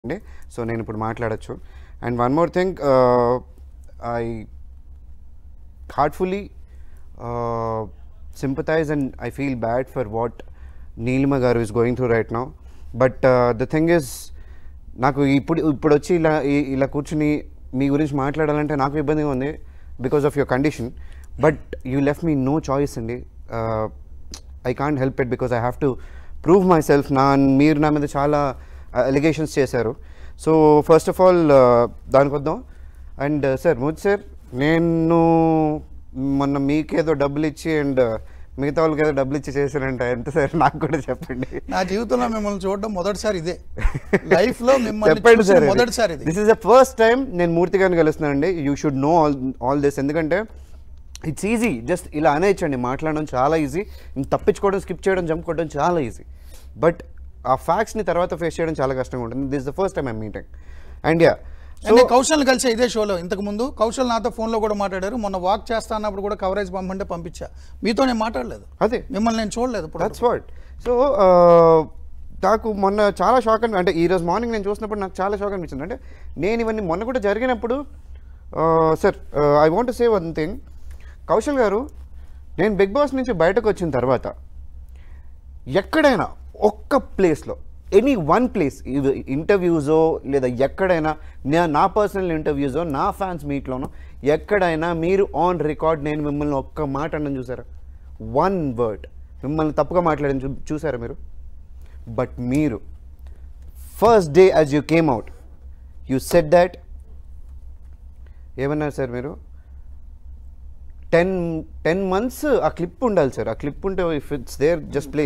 అండి సో నేను ఇప్పుడు మాట్లాడచ్చు and one more thing I heartfully sympathize and I feel bad for what Neelima garu is going through right now but the thing is నాకు ఇప్పుడు ఇప్పుడు వచ్చి ఇలా ఈ- ఇలా కూర్చుని మీ గురించి మాట్లాడాలంటే నాకు ఇబ్బందిగా ఉంది because of your condition but you left me no choice అండి I can't help it because I have to prove my self నా మీరు నా మీద చాలా ఎలిగేషన్స్ చేశారు సో ఫస్ట్ ఆఫ్ ఆల్ దానికి వద్దాం అండ్ సార్ మోదీ సార్ నేను మొన్న మీకేదో డబ్బులు ఇచ్చి అండ్ మిగతా వాళ్ళకి ఏదో డబ్బులు ఇచ్చి చేశానంట ఎంత సార్ నాకు కూడా చెప్పండి నా జీవితంలో మిమ్మల్ని చూడడం మొదటిసారి ఇదే లైఫ్ లో మిమ్మల్ని చెప్పండి చూసిన సార్ మొదటిసారి ఇది this is the first time నేను మూర్తి గారిని కలుస్తున్నానండి you should know all all this ఎందుకంటే ఇట్స్ ఈజీ జస్ట్ ఇలా అనేయచ్చండి మాట్లాడడం చాలా ఈజీ తప్పించుకోవడం స్కిప్ చేయడం జంప్ కొట్టడం చాలా ఈజీ బట్ ఆ ఫ్యాక్ట్స్ని తర్వాత ఫేస్ చేయడం చాలా కష్టంగా ఉంటుంది this the first time I'm meeting and yeah so అంటే కౌశల్ కలిసి ఇదే షోలో ఇంతకు ముందు కౌశల్ నాతో ఫోన్లో కూడా మాట్లాడారు మొన్న వాక్ చేస్తా అన్నప్పుడు కూడా కవరేజ్ పంపంటే పంపించా మీతో నేను మాట్లాడలేదు అదే మిమ్మల్ని నేను చూడలేదు ఇప్పుడు దట్స్ వాట్ సో నాకు మొన్న చాలా షాక్ అని అంటే ఈ రోజు మార్నింగ్ నేను చూసినప్పుడు నాకు చాలా షాక్ అనిపించింది అంటే నేను ఇవన్నీ మొన్న కూడా జరిగినప్పుడు sir I want say one thing Kaushal garu నేను బిగ్ బాస్ నుంచి బయటకు వచ్చిన తర్వాత ఎక్కడైనా ఒక్క ప్లేస్లో ఎనీ వన్ ప్లేస్ ఇది ఇంటర్వ్యూజో లేదా ఎక్కడైనా నా నా పర్సనల్ ఇంటర్వ్యూజో నా ఫ్యాన్స్ మీట్లోనో ఎక్కడైనా మీరు ఆన్ రికార్డ్ నేను మిమ్మల్ని ఒక్క మాట అన్నది చూసారా వన్ వర్డ్ మిమ్మల్ని తప్పుగా మాట్లాడని చూ చూసారా మీరు బట్ మీరు first day as you came out you said that ఏమన్నారు సార్ మీరు టెన్ టెన్ మంత్స్ ఆ క్లిప్ ఉండాలి సార్ ఆ క్లిప్ ఉంటే if it's there just play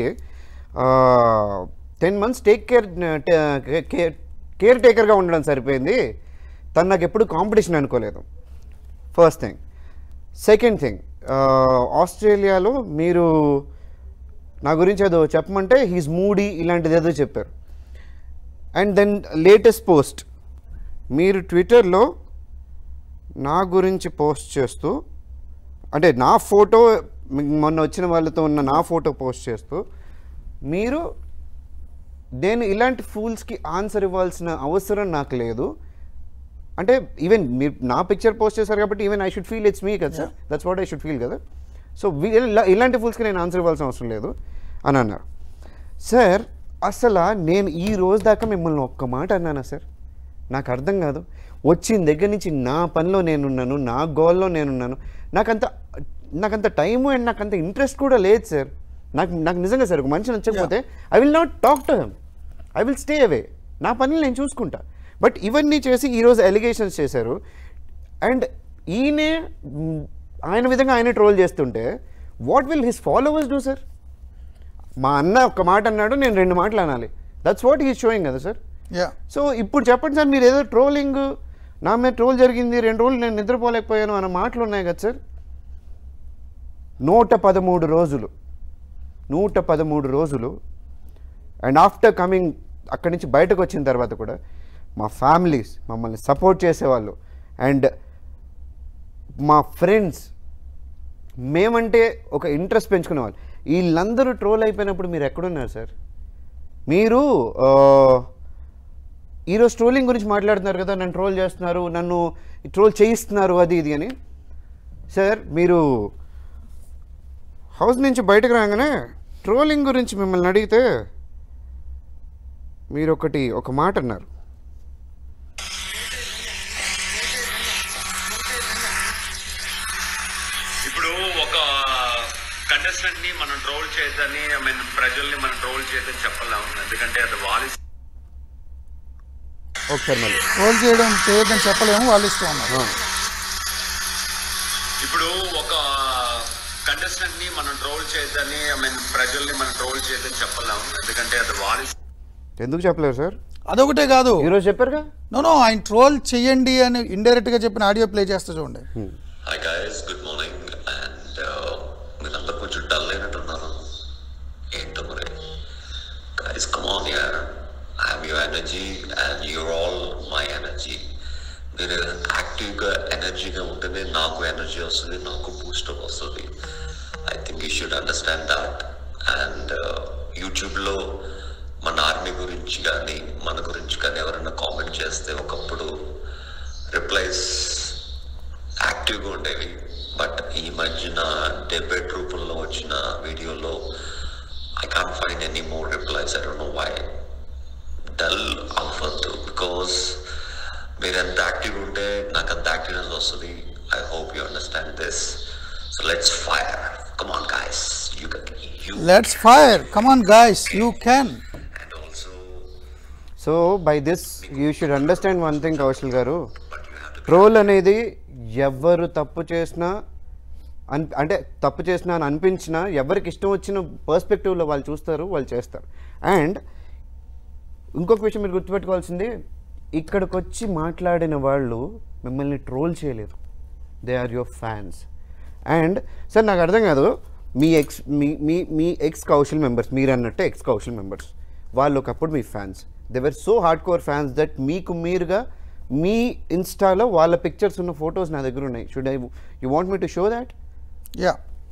ten months take care care టేకర్గా ఉండడం సరిపోయింది తను నాకు ఎప్పుడు కాంపిటీషన్ అనుకోలేదు ఫస్ట్ థింగ్ సెకండ్ థింగ్ ఆస్ట్రేలియాలో మీరు నా గురించి ఏదో చెప్పమంటే హీస్ మూడీ ఇలాంటిది ఏదో చెప్పారు అండ్ దెన్ లేటెస్ట్ పోస్ట్ మీరు ట్విట్టర్లో నా గురించి పోస్ట్ చేస్తూ అంటే నా ఫోటో మొన్న వచ్చిన వాళ్ళతో ఉన్న నా ఫోటో పోస్ట్ చేస్తూ మీరు నేను ఇలాంటి ఫూల్స్కి ఆన్సర్ ఇవ్వాల్సిన అవసరం నాకు లేదు అంటే ఈవెన్ మీరు నా పిక్చర్ పోస్ట్ చేశారు కాబట్టి even I should feel it's me కదా sir that's what I should feel కదా సో ఇలాంటి ఫూల్స్కి నేను ఆన్సర్ ఇవ్వాల్సిన అవసరం లేదు అని అన్నారు సార్ అసలు నేను ఈ రోజు దాకా మిమ్మల్ని ఒక్క మాట అన్నానా సార్ నాకు అర్థం కాదు వచ్చిన దగ్గర నుంచి నా పనిలో నేనున్నాను నా గోల్లో నేనున్నాను నాకంత నాకంత టైము అండ్ నాకంత ఇంట్రెస్ట్ కూడా లేదు సార్ నాకు నాకు నిజంగా సార్ ఒక మనిషి నచ్చకపోతే I will not talk to him I will stay away నా పనులు నేను చూసుకుంటా బట్ ఇవన్నీ చేసి ఈరోజు ఎలిగేషన్స్ చేశారు అండ్ ఈయనే మ్, ఆయన విధంగా ఆయన ట్రోల్ చేస్తుంటే what will his followers do sir మా అన్న ఒక్క మాట అన్నాడు నేను రెండు మాటలు అనాలి దట్స్ వాట్ హీస్ షోయింగ్ కదా సార్ యా సో ఇప్పుడు చెప్పండి సార్ మీరు ఏదో ట్రోలింగ్ నా మీద ట్రోల్ జరిగింది రెండు రోజులు నేను నిద్రపోలేకపోయాను అన్న మాటలు ఉన్నాయి కదా సార్ నూట పదమూడు రోజులు నూట పదమూడు రోజులు అండ్ ఆఫ్టర్ కమింగ్ అక్కడి నుంచి బయటకు వచ్చిన తర్వాత కూడా మా ఫ్యామిలీస్ మమ్మల్ని సపోర్ట్ చేసేవాళ్ళు అండ్ మా ఫ్రెండ్స్ మేమంటే ఒక ఇంట్రెస్ట్ పెంచుకునేవాళ్ళు వీళ్ళందరూ ట్రోల్ అయిపోయినప్పుడు మీరు ఎక్కడున్నారు సార్ మీరు ఆ, ఈరోజు ట్రోలింగ్ గురించి మాట్లాడుతున్నారు కదా నన్ను ట్రోల్ చేస్తున్నారు నన్ను ట్రోల్ చేయిస్తున్నారు అది ఇది అని సార్ మీరు హౌస్ నుంచి బయటకు రాగానే ట్రోలింగ్ గురించి మిమ్మల్ని అడిగితే మీరు ఒకటి ఒక మాట అన్నారు ఇప్పుడు ఒక కంటెస్టెంట్ ని మనం ట్రోల్ చేయొద్దని ఐ మీన్ ప్రజల్ని మనం ట్రోల్ చేయొద్దని చెప్పలేము ఎందుకంటే అది వాళ్ళ ఒకసారి మళ్ళీ రోల్ చేయడం చేయొద్దని చెప్పలేము వాళ్ళు ఇష్టం ఉన్నారు ఆ, ఇప్పుడు ఒక కంటెస్టెంట్ ని మనం ట్రోల్ చేయొద్దని ఐ మీన్ ప్రజల్ని మనం ట్రోల్ చేయొద్దని చెప్పలేము ఎందుకంటే అది వాళ్ళ ఎందుకు చెప్పలేరు సార్ అదొకటే కాదు ఈరోజు చెప్పారుగా నో నో ఆయన ట్రోల్ చేయండి అని ఇండైరెక్ట్ గా చెప్పిన ఆడియో ప్లే చేస్తా చూడండి hi guys good morning and మీరందరూ కొంచెం డల్ అయినట్టున్నారు ఏంటో మరి గైస్ కమ్ ఆన్ యార్ I have your energy and your all my energy మీరు యాక్టివ్గా ఎనర్జీగా ఉంటేనే నాకు ఎనర్జీ వస్తుంది నాకు బూస్టప్ వస్తుంది I think you should understand that and యూట్యూబ్లో మన ఆర్మీ గురించి కానీ మన గురించి కానీ ఎవరైనా కామెంట్ చేస్తే ఒకప్పుడు రిప్లైస్ యాక్టివ్గా ఉండేవి బట్ ఈ మధ్యన డెబేట్ రూపంలో వచ్చిన వీడియోలో I can find any more replies I don't know why dull అవ్వద్దు బికాస్ మీరు ఎంత యాక్టివ్ ఉంటే నాకు అంత యాక్టివ్నెస్ వస్తుంది I hope you understand this so let's fire come on guys you you let's fire come on guys you can and also so by this you should understand one thing Kaushal garu troll అనేది ఎవరు తప్పు చేసినా అన్ అంటే తప్పు చేసినా అని అనిపించినా ఎవరికి ఇష్టం వచ్చిన పర్స్పెక్టివ్లో వాళ్ళు చూస్తారు వాళ్ళు చేస్తారు అండ్ ఇంకొక విషయం మీరు గుర్తుపెట్టుకోవాల్సింది ఇక్కడికి వచ్చి మాట్లాడిన వాళ్ళు మిమ్మల్ని ట్రోల్ చేయలేదు they are your fans and sir నాకు అర్థం కాదు మీ ఎక్స్ మీ మీ మీ ఎక్స్ కౌశల్ మెంబర్స్ మీరు అన్నట్టు ఎక్స్ కౌశల్ మెంబర్స్ వాళ్ళు ఒకప్పుడు మీ fans they were so hard core fans that మీకు మీరుగా మీ ఇన్స్టాలో వాళ్ళ పిక్చర్స్ ఉన్న ఫొటోస్ నా దగ్గర ఉన్నాయి should I you want me to show that yeah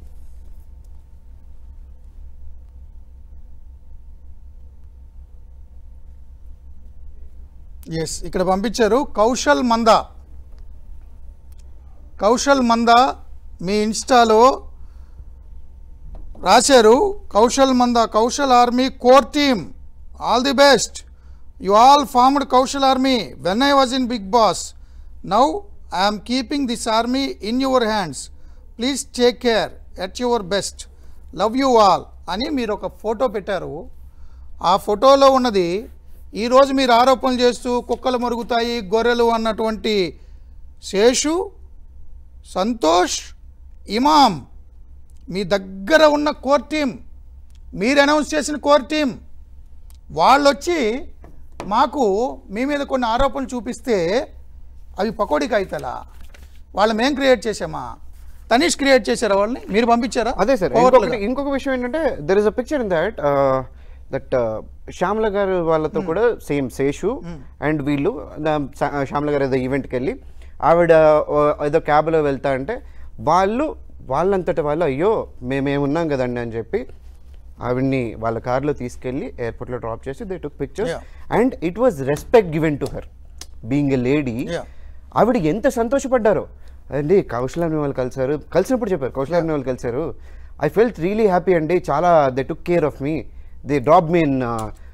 yes ఇక్కడ పంపించారు కౌశల్ మంద కౌశల్ మంద మీ ఇన్స్టాలో రాశారు Kaushal Manda Kaushal army core team all the best you all formed Kaushal army when I was in Bigg Boss now I'm keeping this army in your hands please take care at your best love you all అని మీరు ఒక photo పెట్టారు ఆ ఫోటోలో ఉన్నది ఈరోజు మీరు ఆరోపణలు చేస్తూ కుక్కలు మరుగుతాయి గొర్రెలు అన్నటువంటి శేషు సంతోష్ ఇమాం మీ దగ్గర ఉన్న కోర్ టీం మీరు అనౌన్స్ చేసిన కోర్ టీం వాళ్ళు వచ్చి మాకు మీ మీద కొన్ని ఆరోపణలు చూపిస్తే అవి పకోడీ కాగితాలా వాళ్ళు మేం క్రియేట్ చేసామా తనీష్ క్రియేట్ చేశారా వాళ్ళని మీరు పంపించారా అదే సార్ Overall ఇంకొకటి గా. ఇంకొక విషయం ఏంటంటే there is a picture in that that Shyamala garu వాళ్ళతో కూడా సేమ్ శేషు అండ్ వీళ్ళు the శా- శ్యామల గారు ఏదో ఈవెంట్కి వెళ్ళి ఆవిడ uh, ఏదో క్యాబ్లో వెళ్తా అంటే వాళ్ళు వాళ్ళంతట వాళ్ళు అయ్యో మేమేమున్నాం కదండి అని చెప్పి ఆవిడ్ని వాళ్ళ కార్లో తీసుకెళ్ళి ఎయిర్పోర్ట్లో డ్రాప్ చేసి they took pictures Yeah. And it was respect given to her being a lady Yeah. ఆవిడ ఎంత సంతోషపడ్డారో అండి కౌశలాన్ని వాళ్ళు కలిసారు కలిసినప్పుడు చెప్పారు కౌశలాన్ని వాళ్ళు కలిసారు ఐ ఫెల్ట్ రియలీ హ్యాపీ అండి చాలా they took care of me they drop me in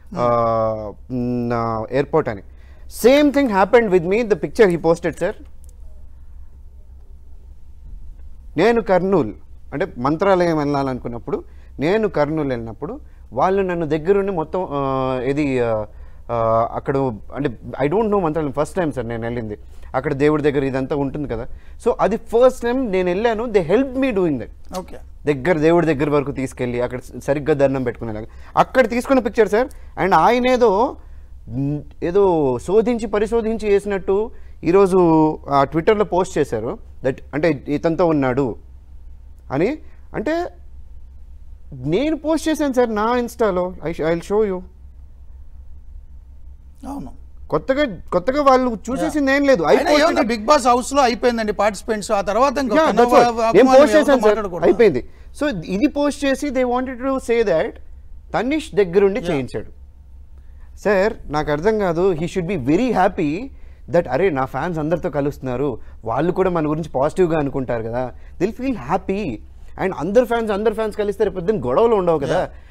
airport అని same thing happened with me the picture he posted sir నేను కర్నూల్ అంటే మంత్రాలయం వెళ్ళాలనుకున్నప్పుడు నేను కర్నూలు వెళ్ళినప్పుడు వాళ్ళు నన్ను దగ్గరుండి మొత్తం ఆ, ఇది ఆ, ఆ, అక్కడ అంటే I don't know Mantralayam first time sir నేను వెళ్ళింది అక్కడ దేవుడి దగ్గర ఇదంతా ఉంటుంది కదా సో అది ఫస్ట్ టైం నేను వెళ్ళాను they help me doing that okay దగ్గర దేవుడి దగ్గర వరకు తీసుకెళ్ళి అక్కడ సరిగ్గా దండం పెట్టుకునేలాగా అక్కడ తీసుకున్న పిక్చర్ సార్ అండ్ ఆయన ఏదో మ్, ఏదో శోధించి పరిశోధించి వేసినట్టు ఈరోజు ఆ ట్విట్టర్లో పోస్ట్ చేశారు దట్ అంటే ఇతనితో ఉన్నాడు అని అంటే నేను పోస్ట్ చేశాను సార్ నా ఇన్స్టాలో ఐ ఐ షో యూ అవును కొత్తగా కొత్తగా వాళ్ళు చూసేసింది ఏం లేదు I అయినా posted ఏముంది, it. బిగ్ బాస్ హౌస్ లో అయిపోయిందండి పార్టిసిపెంట్స్ ఆ తర్వాత ఇంకా Yeah, కన్నా that's what. అభిమానులు నేను పోస్ట్ చేశాను ఎవరితో సార్ మాట్లాడకూడదు. అయిపోయింది సో ఇది పోస్ట్ చేసి they wanted to say that Tanish దగ్గరుండి చేయించాడు సార్ నాకు అర్థం కాదు he should be very happy that అరే నా ఫ్యాన్స్ అందరితో కలుస్తున్నారు వాళ్ళు కూడా మన గురించి పాజిటివ్గా అనుకుంటారు కదా దిల్ ఫీల్ హ్యాపీ అండ్ అందరు ఫ్యాన్స్ అందరు ఫ్యాన్స్ కలిస్తే రేపు పొద్దున్న గొడవలు ఉండవు కదా